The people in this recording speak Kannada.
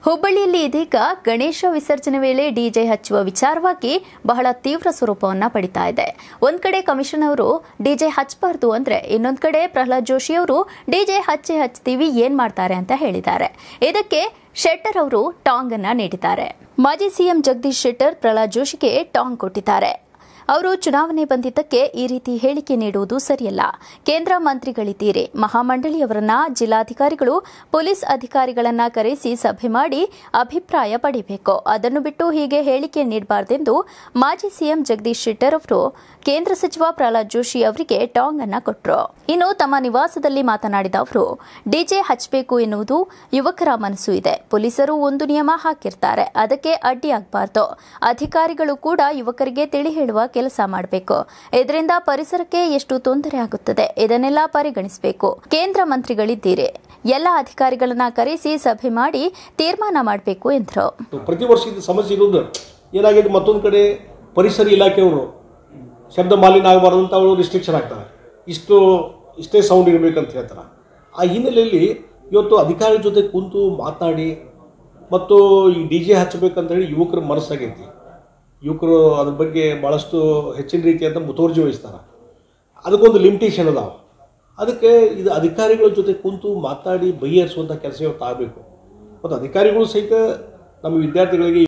ಹುಬ್ಬಳ್ಳಿಯಲ್ಲಿ ಇದೀಗ ಗಣೇಶ ವಿಸರ್ಜನೆ ವೇಳೆ ಡಿಜೆ ಹಚ್ಚುವ ವಿಚಾರವಾಗಿ ಬಹಳ ತೀವ್ರ ಸ್ವರೂಪವನ್ನ ಪಡಿತಾ ಇದೆ ಒಂದ್ ಕಡೆ ಕಮಿಷನ್ ಅವರು ಡಿಜೆ ಹಚ್ಚಬಾರ್ದು ಅಂದ್ರೆ ಇನ್ನೊಂದ್ ಕಡೆ ಪ್ರಹ್ಲಾದ್ ಜೋಶಿ ಅವರು ಡಿಜೆ ಹಚ್ಚಿ ಹಚ್ತೀವಿ ಏನ್ ಮಾಡ್ತಾರೆ ಅಂತ ಹೇಳಿದ್ದಾರೆ ಇದಕ್ಕೆ ಶೆಟ್ಟರ್ ಅವರು ಟಾಂಗ್ ಅನ್ನ ನೀಡಿದ್ದಾರೆ ಮಾಜಿ ಸಿಎಂ ಜಗದೀಶ್ ಶೆಟ್ಟರ್ ಪ್ರಹ್ಲಾದ್ ಜೋಶಿಗೆ ಟಾಂಗ್ ಕೊಟ್ಟಿದ್ದಾರೆ ಅವರು ಚುನಾವಣೆ ಬಂದಿದ್ದಕ್ಕೆ ಈ ರೀತಿ ಹೇಳಿಕೆ ನೀಡುವುದು ಸರಿಯಲ್ಲ ಕೇಂದ್ರ ಮಂತ್ರಿಗಳಿದ್ದೀರಿ ಮಹಾಮಂಡಳಿಯವರನ್ನ ಜಿಲ್ಲಾಧಿಕಾರಿಗಳು ಪೊಲೀಸ್ ಅಧಿಕಾರಿಗಳನ್ನ ಕರೆಸಿ ಸಭೆ ಮಾಡಿ ಅಭಿಪ್ರಾಯ ಪಡಿಬೇಕು ಅದನ್ನು ಬಿಟ್ಟು ಹೀಗೆ ಹೇಳಿಕೆ ನೀಡಬಾರದೆಂದು ಮಾಜಿ ಸಿಎಂ ಜಗದೀಶ್ ಶೆಟ್ಟರ್ ಅವರು ಕೇಂದ್ರ ಸಚಿವ ಪ್ರಹ್ಲಾದ್ ಜೋಶಿ ಅವರಿಗೆ ಟಾಂಗ್ ಅನ್ನ ಕೊಟ್ಟರು ಇನ್ನು ತಮ್ಮ ನಿವಾಸದಲ್ಲಿ ಮಾತನಾಡಿದ ಅವರು ಡಿಜೆ ಹಚ್ಚಬೇಕು ಎನ್ನುವುದು ಯುವಕರ ಮನಸ್ಸು ಇದೆ ಪೊಲೀಸರು ಒಂದು ನಿಯಮ ಹಾಕಿರ್ತಾರೆ ಅದಕ್ಕೆ ಅಡ್ಡಿಯಾಗಬಾರ್ದು ಅಧಿಕಾರಿಗಳು ಕೂಡ ಯುವಕರಿಗೆ ತಿಳಿ ಹೇಳುವ ಕೆಲಸ ಮಾಡಬೇಕು ಇದರಿಂದ ಪರಿಸರಕ್ಕೆ ಎಷ್ಟು ತೊಂದರೆ ಆಗುತ್ತದೆ ಇದನ್ನೆಲ್ಲ ಪರಿಗಣಿಸಬೇಕು ಕೇಂದ್ರ ಮಂತ್ರಿಗಳಿದ್ದೀರಿ ಎಲ್ಲ ಅಧಿಕಾರಿಗಳನ್ನ ಕರೆಸಿ ಸಭೆ ಮಾಡಿ ತೀರ್ಮಾನ ಮಾಡಬೇಕು ಎಂದರು ಪ್ರತಿ ವರ್ಷ ಇದು ಸಮಸ್ಯೆ ಇರೋದು ಏನಾಗಿದೆ ಮತ್ತೊಂದು ಕಡೆ ಪರಿಸರ ಇಲಾಖೆಯವರು ಶಬ್ದ ಮಾಲಿನ್ಯ ಆಗಬಾರ್ದು ಅಂತ ಅವರು ರಿಸ್ಟ್ರಿಕ್ಷನ್ ಹಾಕ್ತಾರೆ ಇಷ್ಟು ಇಷ್ಟೇ ಸೌಂಡ್ ಇರಬೇಕಂತ ಹೇಳ್ತಾರೆ ಆ ಹಿನ್ನೆಲೆಯಲ್ಲಿ ಇವತ್ತು ಅಧಿಕಾರಿ ಜೊತೆ ಕುಂತು ಮಾತನಾಡಿ ಮತ್ತು ಈ ಡಿ ಜೆ ಹಚ್ಚಬೇಕಂತ ಹೇಳಿ ಯುವಕರ ಮನಸ್ಸಾಗೈತಿ ಯುವಕರು ಅದ್ರ ಬಗ್ಗೆ ಭಾಳಷ್ಟು ಹೆಚ್ಚಿನ ರೀತಿಯಾದ ಮುತುವರ್ಜಿ ವಹಿಸ್ತಾರೆ ಅದಕ್ಕೊಂದು ಲಿಮಿಟೇಷನ್ ಅದಾವ ಅದಕ್ಕೆ ಇದು ಅಧಿಕಾರಿಗಳ ಜೊತೆ ಕುಂತು ಮಾತಾಡಿ ಬಗೆಹರಿಸುವಂಥ ಕೆಲಸ ಇವತ್ತು ಆಗಬೇಕು ಮತ್ತು ಅಧಿಕಾರಿಗಳು ಸಹಿತ ನಮ್ಮ ವಿದ್ಯಾರ್ಥಿಗಳಿಗೆ